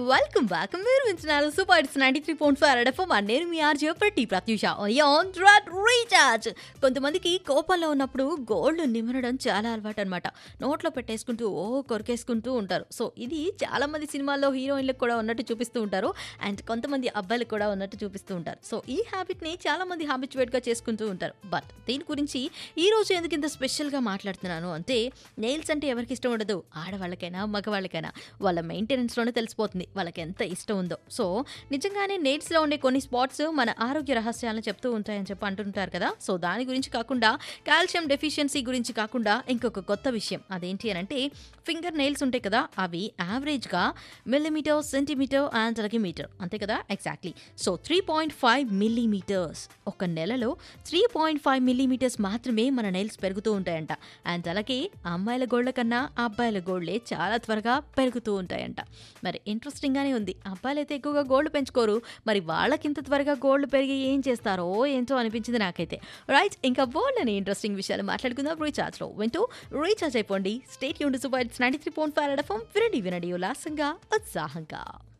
welcome back మీరు వింటున్నారు super it's ninety three point five FM నేను మీ ఆర్జే ప్రతి ప్రత్యూష ఆన్ డ్రాట్ రీఛార్జ్ కొంతమందికి కోపంలో ఉన్నప్పుడు గోల్డ్ నిమరడం చాలా అలవాటు అనమాట నోట్లో పెట్టేసుకుంటూ ఓ కొరికేసుకుంటూ ఉంటారు సో ఇది చాలా మంది సినిమాల్లో హీరోయిన్లకు కూడా ఉన్నట్టు చూపిస్తూ ఉంటారు అండ్ కొంతమంది అబ్బాయిలకు కూడా ఉన్నట్టు చూపిస్తూ ఉంటారు సో ఈ హ్యాబిట్ని చాలా మంది హ్యాబిచువేట్గా చేసుకుంటూ ఉంటారు బట్ దీని గురించి ఈ రోజు ఎందుకు ఇంత స్పెషల్గా మాట్లాడుతున్నాను అంటే నెయిల్స్ అంటే ఎవరికి ఇష్టం ఉండదు ఆడవాళ్ళకైనా మగవాళ్ళకైనా వాళ్ళ మెయింటెనెన్స్లోనే తెలిసిపోతుంది వాళ్ళకి ఎంత ఇష్టం ఉందో సో నిజంగానే నెయిల్స్లో ఉండే కొన్ని స్పాట్స్ మన ఆరోగ్య రహస్యాలను చెప్తూ ఉంటాయని చెప్పి అంటుంటారు కదా సో దాని గురించి కాకుండా కాల్షియం డెఫిషియన్సీ గురించి కాకుండా ఇంకొక కొత్త విషయం అదేంటి అని అంటే ఫింగర్ నెయిల్స్ ఉంటాయి కదా అవి యావరేజ్గా మిల్లీమీటర్ సెంటీమీటర్ అండ్ అలాగే మీటర్ అంతే కదా ఎగ్జాక్ట్లీ so three point five millimetres ఒక నెలలో త్రీ పాయింట్ ఫైవ్ మిల్లీమీటర్స్ మాత్రమే మన నెయిల్స్ పెరుగుతూ ఉంటాయంట అండ్ అలాగే అమ్మాయిల గోళ్ళ కన్నా అబ్బాయిల గోళ్ళే చాలా త్వరగా పెరుగుతూ ఉంటాయంట మరి ఇంట్రెస్టింగ్గానే ఉంది అబ్బాయిలు అయితే ఎక్కువగా గోల్డ్ పెంచుకోరు మరి వాళ్ళకింత త్వరగా గోల్డ్ పెరిగి ఏం చేస్తారో ఏంటో అనిపించింది నాకైతే రైట్ ఇంకా బోల్డ్ అని ఇంట్రెస్టింగ్ విషయాలు మాట్లాడుకుందాం రీఛార్జ్లో వింటూ రీఛార్జ్ అయిపోండి స్టేట్ యూన్ super ninety three point five FM వినండి వినండి ఉల్లాసంగా ఉత్సాహంగా